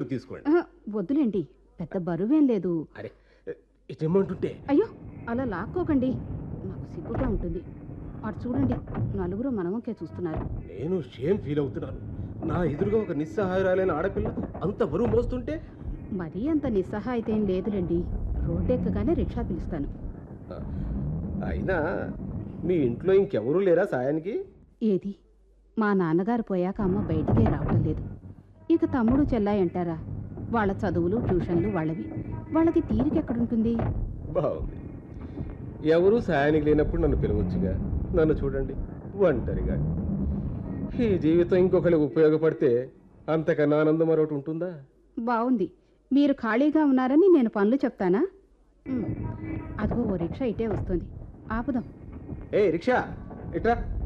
తీసుకోండి ఆహా, వద్దులేండి పెద్ద బరువేం లేదు అరే ఇది ఇమ్మంటుంటే అయ్యో అలా లాక్కోకండి నాకు సిగ్గుగా ఉంటుంది అటు చూడండి నలుగురు మనవంకే చూస్తున్నారు నేను షేమ్ ఫీల్ అవుతున్నాను నా ఎదురుగా ఒక నిస్సహాయురాలైన ఆడపిల్ల అంత బరువు మోస్తుంటే మరీ అంత నిస్సహాయిత ఏం లేదులేండి రోడ్డు ఎక్కగానే రిక్షా పిలుస్తాను ఆ, అయినా మీ ఇంట్లో ఇంకెవరూ లేరా సాయానికి ఏది మా నాన్నగారు పోయాక అమ్మ బయటికే రావటం లేదు ఇక తమ్ముడు చెల్లాయి అంటారా వాళ్ళ చదువులు ట్యూషన్లు వాళ్ళవి వాళ్ళకి తీరికెక్కడుంటుంది బాగుంది ఎవరూ సాయానికి లేనప్పుడు నన్ను పిలవచ్చుగా నన్ను చూడండి ఒంటరిగా ఈ జీవితం ఇంకొకరికి ఉపయోగపడితే అంతకన్నా ఆనందం మరొకటి ఉంటుందా బాగుంది మీరు ఖాళీగా ఉన్నారని నేను పనులు చెప్తానా ఉమ్, అదిగో ఓ రిక్షా ఇటే వస్తుంది ఆపుదాం ఏ రిక్షా ఇట్రా